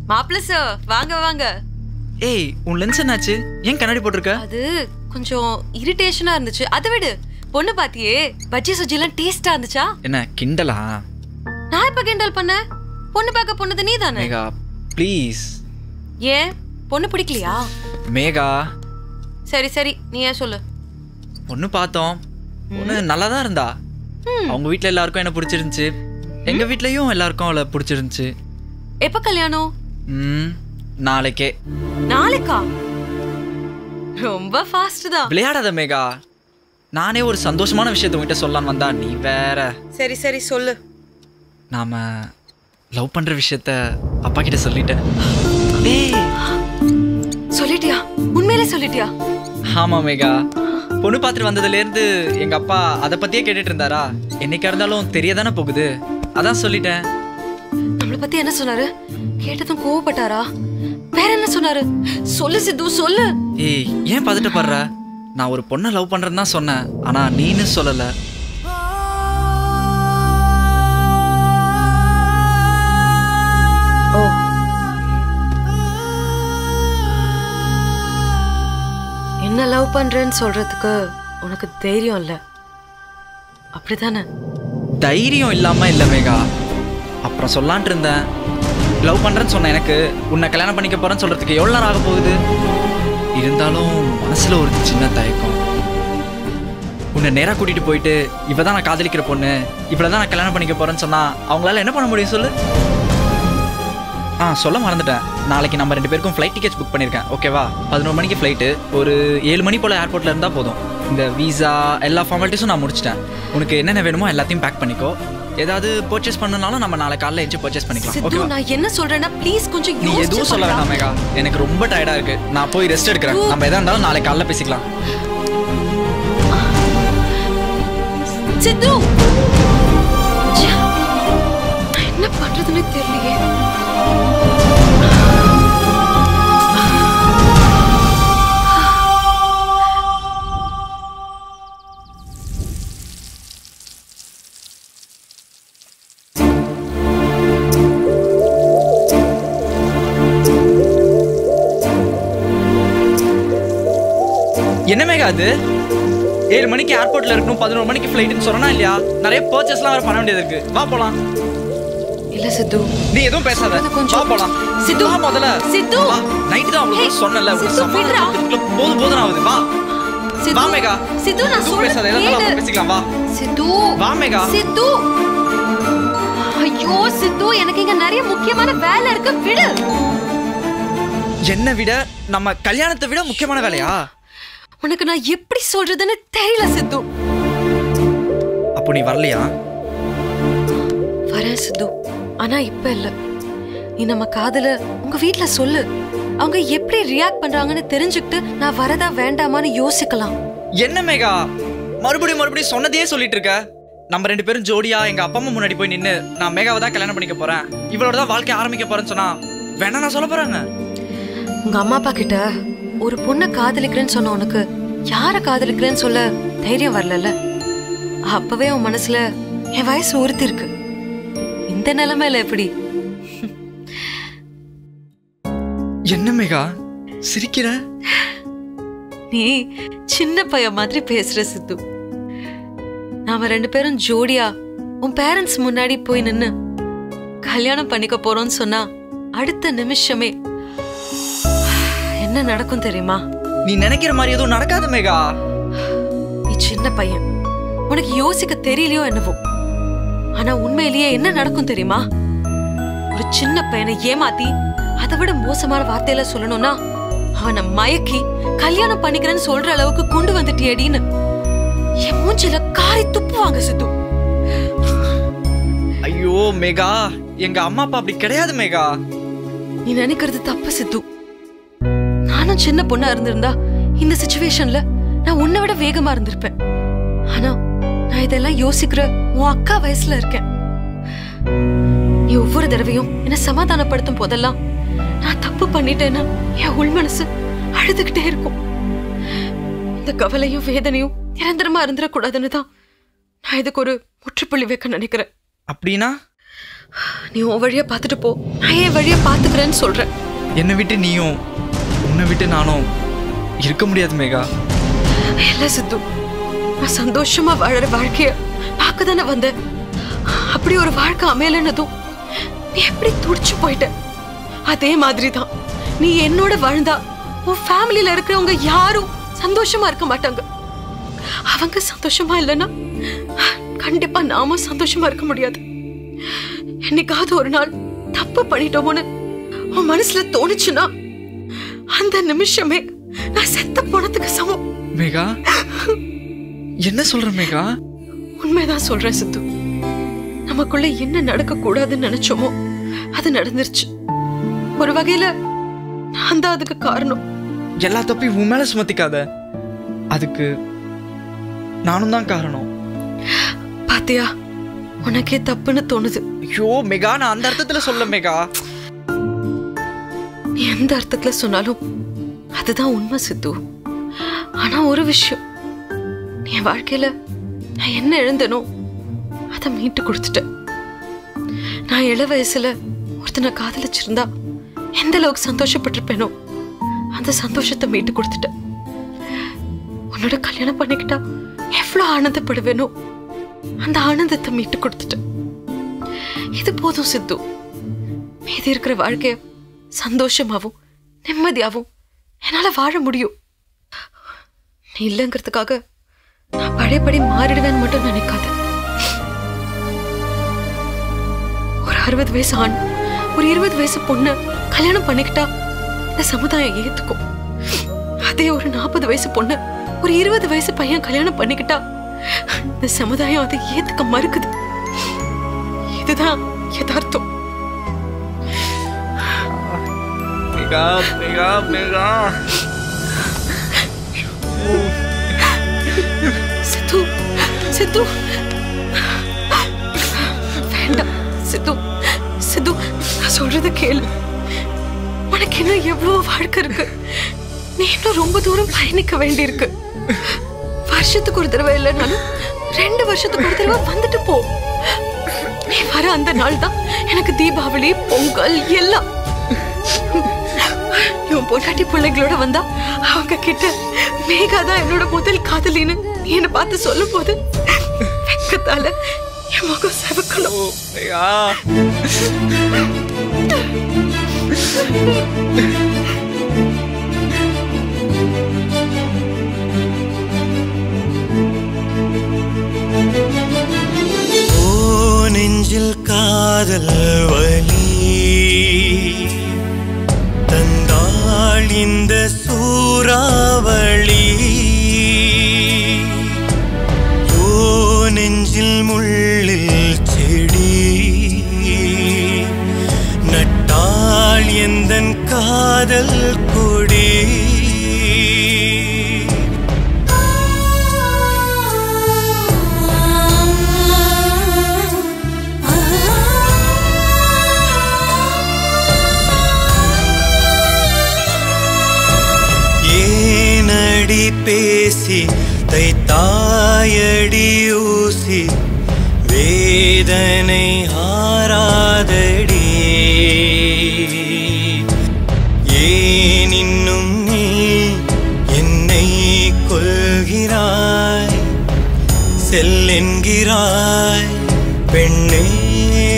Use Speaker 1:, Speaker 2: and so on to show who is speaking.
Speaker 1: மாப்பிள்ள சார் வாங்க வாங்க
Speaker 2: ஏய் உன் லென்ஸ் என்னாச்சு ஏன் கண்ணாடி போட்டிருக்க
Speaker 1: அது கொஞ்சம் இரிட்டேஷனா இருந்துச்சு அதை விடு பொண்ணு பாத்தியே பஜ்ஜி சுஜி எல்லாம் டேஸ்டா இருந்துச்சா
Speaker 2: என்ன கிண்டலா
Speaker 1: நான் இப்ப கிண்டல் பண்ணேன் பொண்ணு பார்க்க பொண்ணது நீ தானே
Speaker 2: மேகா ப்ளீஸ்
Speaker 1: ஏன் பொண்ணு பிடிக்கலையா
Speaker 2: மேகா
Speaker 1: சரி சரி நீ ஏன் சொல்லு
Speaker 2: பொண்ணு பார்த்தோம் பொண்ணு நல்லா தான் இருந்தா அவங்க வீட்ல எல்லாருக்கும் என்ன பிடிச்சிருந்துச்சு எங்க வீட்லயும் எல்லாருக்கும் அவளை பிடிச்சிருந்துச்சு
Speaker 1: எப்ப கல்யாணம்
Speaker 2: ம் நாளைக்கே
Speaker 1: நாளைக்கா ரொம்ப ஃபாஸ்ட் தான்
Speaker 2: விளையாடாத மேகா நானே ஒரு சந்தோஷமான விஷயத்த உங்ககிட்ட சொல்லலான்னு வந்தா நீ வேற
Speaker 1: சரி சரி சொல்லு
Speaker 2: நாம லவ் பண்ற விஷயத்த அப்பா கிட்ட சொல்லிட்டேன் டேய்
Speaker 1: சொல்லிட்டியா உண்மையிலே சொல்லிட்டியா
Speaker 2: ஆமா மேகா பொண்ணு பார்த்துட்டு வந்ததுலேருந்து எங்க அப்பா அதை பத்தியே கேட்டுட்டு இருந்தாரா என்னைக்கா இருந்தாலும் தெரியதானே போகுது அதான் சொல்லிட்டேன்
Speaker 1: நம்மள பத்தி என்ன சொன்னாரு கேட்டதும் கோவப்பட்டாரா வேற என்ன சொன்னாரு சொல்லு சித்து சொல்லு
Speaker 2: ஏய் ஏன் பதட்டப்படுற நான் ஒரு பொண்ணை லவ் பண்றேன்னு தான் சொன்னேன் ஆனா நீன்னு சொல்லல
Speaker 1: ஓ என்ன லவ் பண்றேன்னு சொல்றதுக்கு உனக்கு தைரியம் இல்ல அப்படிதானே
Speaker 2: தைரியம் இல்லாம இல்ல மேகா அப்புறம் சொல்லான்ட்டு இருந்தேன் லவ் பண்றேன்னு சொன்ன எனக்கு உன்னை கல்யாணம் பண்ணிக்க போறேன்னு சொல்றதுக்கு எவ்வளவு நேரம் ஆக போகுது இருந்தாலும் மனசுல ஒரு சின்ன தயக்கம் உன்னை நேரா கூட்டிட்டு போயிட்டு இவ தான் நான் காதலிக்கிற பொண்ணு இவளை தான் நான் கல்யாணம் பண்ணிக்க போறேன்னு சொன்னா அவங்களால என்ன பண்ண முடியும் சொல்லு ஆ சொல்ல மறந்துட்டேன் நாளைக்கு நம்ம ரெண்டு பேருக்கும் ஃப்ளைட் டிக்கெட்ஸ் புக் பண்ணியிருக்கேன் ஓகேவா பதினோரு மணிக்கு ஃப்ளைட்டு ஒரு ஏழு மணி போல் ஏர்போர்ட்டில் இருந்தால் போதும் இந்த வீசா எல்லா ஃபார்மாலிட்டிஸும் நான் முடிச்சிட்டேன் உனக்கு என்னென்ன வேணுமோ எல்லாத்தையும் பேக் பண்ணிக்கோ ஏதாவது பர்ச்சேஸ் பண்ணனாலும் நம்ம நாளை காலைல எஞ்சி பர்ச்சேஸ் பண்ணிக்கலாம்
Speaker 1: சித்து
Speaker 2: ஓகேவா
Speaker 1: நான் என்ன சொல்றேன்னா ப்ளீஸ் கொஞ்சம்
Speaker 2: நீ
Speaker 1: யோசிச்சு
Speaker 2: எதுவும் சொல்ல
Speaker 1: சொல்றா.
Speaker 2: வேண்டாம் மேகா எனக்கு ரொம்ப டயர்டா இருக்கு நான் போய் ரெஸ்ட் எடுக்கிறேன் நம்ம எதா இருந்தாலும் நாளை காலைல பேசிக்கலாம்
Speaker 1: சித்து ச்சே, நான் என்ன பண்றதுன்னு தெரியலையே
Speaker 2: என்ன மேகா அது ஏழு மணிக்கு ஏர்போர்ட்ல இருக்கணும் பதினோரு மணிக்கு ஃப்ளைட்னு சொன்னா இல்லையா நிறைய பர்ச்சேஸ்லாம் வேற பண்ண வேண்டியது இருக்கு வா போலாம்
Speaker 1: இல்ல சித்து
Speaker 2: நீ எதுவும் பேசாத
Speaker 1: அது கொஞ்சம்-
Speaker 2: வா போலாம்
Speaker 1: சித்து.
Speaker 2: வா முதல்ல
Speaker 1: சித்து.
Speaker 2: நைட் தான் உங்களுக்கு
Speaker 1: Hey,
Speaker 2: சொன்னல ஒரு
Speaker 1: சித்து, விடுடா.
Speaker 2: சமாதானத்துக்குள்ள போதும் போதும் ஆகுது வா
Speaker 1: சித்து
Speaker 2: வா மேகா
Speaker 1: சித்து நான்
Speaker 2: எதுவும் பேசாத
Speaker 1: சொல்றேன்
Speaker 2: எல்லாம் அப்புறம் பேசிக்கலாம் வா
Speaker 1: சித்து
Speaker 2: வா மேகா
Speaker 1: சித்து ஐயோ சித்து எனக்கு இங்க நிறைய முக்கியமான வேலை இருக்கு விடு
Speaker 2: என்ன விட நம்ம கல்யாணத்தை விட முக்கியமான வேலையா
Speaker 1: உனக்கு நான் எப்படி சொல்றதுன்னு தெரியல சித்து
Speaker 2: அப்போ நீ வரலையா
Speaker 1: வரேன் சித்து ஆனா இப்ப இல்ல நீ நம்ம காதல உங்க வீட்ல சொல்லு அவங்க எப்படி ரியாக்ட் பண்றாங்கன்னு தெரிஞ்சுக்கிட்டு நான் வரதா வேண்டாமான்னு யோசிக்கலாம்
Speaker 2: என்ன மேகா மறுபடியும் மறுபடியும் சொன்னதையே சொல்லிட்டு இருக்க நம்ம ரெண்டு பேரும் ஜோடியா எங்க அப்பா அம்மா முன்னாடி போய் நின்னு நான் மேகாவை தான் கல்யாணம் பண்ணிக்க போறேன் இவளோட தான் வாழ்க்கை ஆரம்பிக்க போறேன்னு சொன்னா வேணா நான் சொல்ல போறேங்க
Speaker 1: உங்க அம்மா அப்பா கிட்ட ஒரு பொண்ணை காதலிக்கிறேன்னு சொன்ன உனக்கு யார காதலிக்கிறேன்னு சொல்ல தைரியம் வரலல்ல அப்பவே உன் மனசுல என் வயசு ஒருத்தி இருக்கு இந்த நிலைமையில எப்படி
Speaker 2: என்ன மேகா சிரிக்கிற
Speaker 1: நீ சின்ன பையன் மாதிரி பேசுற சித்து நாம ரெண்டு பேரும் ஜோடியா உன் பேரண்ட்ஸ் முன்னாடி போய் நின்னு கல்யாணம் பண்ணிக்க போறோம்னு சொன்னா அடுத்த நிமிஷமே என்ன நடக்கும் தெரியுமா
Speaker 2: நீ நினைக்கிற மாதிரி எதுவும் நடக்காது மேகா
Speaker 1: நீ சின்ன பையன் உனக்கு யோசிக்க தெரியலையோ என்னவோ ஆனா உண்மையிலேயே என்ன நடக்கும் தெரியுமா ஒரு சின்ன பையனை ஏமாத்தி அதை விட மோசமான வார்த்தையில சொல்லணும்னா அவனை மயக்கி கல்யாணம் பண்ணிக்கிறேன்னு சொல்ற அளவுக்கு கொண்டு வந்துட்டியடின்னு என் மூஞ்சில காரி துப்புவாங்க சித்து
Speaker 2: ஐயோ மேகா எங்க அம்மா அப்பா அப்படி கிடையாது மேகா
Speaker 1: நீ நினைக்கிறது தப்பு சித்து நானும் சின்ன பொண்ணா இருந்திருந்தா இந்த சுச்சுவேஷன்ல நான் உன்னை விட வேகமா இருந்திருப்பேன் ஆனா நான் இதெல்லாம் யோசிக்கிற உன் அக்கா வயசுல இருக்கேன் நீ ஒவ்வொரு தடவையும் என்ன சமாதானப்படுத்தும் போதெல்லாம் நான் தப்பு பண்ணிட்டேன்னா என் உள் மனசு அழுதுகிட்டே இருக்கும் இந்த கவலையும் வேதனையும் நிரந்தரமா இருந்துடக்கூடாதுன்னு தான் நான் இதுக்கு ஒரு முற்றுப்புள்ளி வைக்க நினைக்கிறேன்
Speaker 2: அப்படின்னா
Speaker 1: நீ உன் வழியா பார்த்துட்டு போ நான் என் வழியா பார்த்துக்கிறேன்னு சொல்றேன்
Speaker 2: என்னை விட்டு நீயும் உன்னை விட்டு நானும் இருக்க முடியாது மேகா
Speaker 1: இல்ல சித்து நான் சந்தோஷமா வாழற வாழ்க்கைய பார்க்க தானே வந்தேன் அப்படி ஒரு வாழ்க்கை அமையலன்னதும் நீ எப்படி துடிச்சு போயிட்ட அதே மாதிரி தான் நீ என்னோட வாழ்ந்தா உன் ஃபேமிலியில இருக்கிறவங்க யாரும் சந்தோஷமா இருக்க மாட்டாங்க அவங்க சந்தோஷமா இல்லைன்னா கண்டிப்பா நாமும் சந்தோஷமா இருக்க முடியாது என்னைக்காவது ஒரு நாள் தப்பு பண்ணிட்டோமோன்னு உன் மனசுல தோணுச்சுன்னா அந்த நிமிஷமே நான் செத்த போனதுக்கு சமம்
Speaker 2: மேகா என்ன சொல்ற மேகா
Speaker 1: உண்மைதான் சொல்றேன் சித்து நமக்குள்ள என்ன நடக்க கூடாதுன்னு நினைச்சோமோ அது நடந்துருச்சு ஒரு வகையில நான் தான் அதுக்கு காரணம்
Speaker 2: எல்லா தப்பையும் உன் மேல சுமத்திக்காத அதுக்கு நானும் தான் காரணம்
Speaker 1: பாத்தியா உனக்கே தப்புன்னு தோணுது
Speaker 2: ஐயோ மெகா நான் அந்த அர்த்தத்துல சொல்ல மேகா
Speaker 1: நீ எந்த அர்த்தத்துல சொன்னாலும் அதுதான் உண்மை சித்து ஆனா ஒரு விஷயம் நீ என் வாழ்க்கையில நான் என்ன இழந்தனோ அதை மீட்டு கொடுத்துட்டேன் நான் இள வயசுல ஒருத்தனை காதலிச்சிருந்தா எந்த அளவுக்கு சந்தோஷப்பட்டிருப்பேனோ அந்த சந்தோஷத்தை மீட்டு கொடுத்துட்டேன் உன்னோட கல்யாணம் பண்ணிக்கிட்டா எவ்வளவு ஆனந்தப்படுவேனோ அந்த ஆனந்தத்தை மீட்டு கொடுத்துட்டேன் இது போதும் சித்து மீதி இருக்கிற வாழ்க்கைய சந்தோஷமாவும் நிம்மதியாவும் என்னால வாழ முடியும் நீ இல்லைங்கிறதுக்காக நான் பழையபடி மாறிடுவேன்னு மட்டும் நினைக்காத ஒரு அறுபது வயசு ஆண் ஒரு இருபது வயசு பொண்ணு கல்யாணம் பண்ணிக்கிட்டா இந்த சமுதாயம் ஏத்துக்கும் அதே ஒரு நாற்பது வயசு பொண்ணு ஒரு இருபது வயசு பையன் கல்யாணம் பண்ணிக்கிட்டா இந்த சமுதாயம் அதை ஏத்துக்க மறுக்குது இதுதான் யதார்த்தம்
Speaker 2: மெகா மெகா மெகா
Speaker 1: சித்து சித்து வேண்டாம் சித்து சித்து நான் சொல்றத கேளு உனக்கு இன்னும் எவ்வளவு வாழ்க்கை இருக்கு நீ இன்னும் ரொம்ப தூரம் பயணிக்க வேண்டியிருக்கு வருஷத்துக்கு ஒரு தடவை இல்லைனாலும் ரெண்டு வருஷத்துக்கு ஒரு தடவை வந்துட்டு போ நீ வர அந்த நாள் தான் எனக்கு தீபாவளி பொங்கல் எல்லாம் இவன் பொண்டாட்டி பிள்ளைங்களோட வந்தா அவங்க கிட்ட மேகா தான் என்னோட முதல் காதலின்னு நீ என்ன பார்த்து சொல்லும் போது வெக்கத்தால என் முகம் செவக்கணும்
Speaker 2: மெகா
Speaker 3: ஓ நெஞ்சில் காதல் வலி தந்தாள் இந்த சூறாவளி ஓ நெஞ்சில் முள்ளில் செடி நட்டாள் எந்தன் காதல் கொடி ஏனடி பேசி தைத்தாயடி ஊசி வேதனை ஆராதடி ஏன் இன்னும் நீ என்னை கொள்கிறாய் செல்லென்கிறாய் பெண்ணே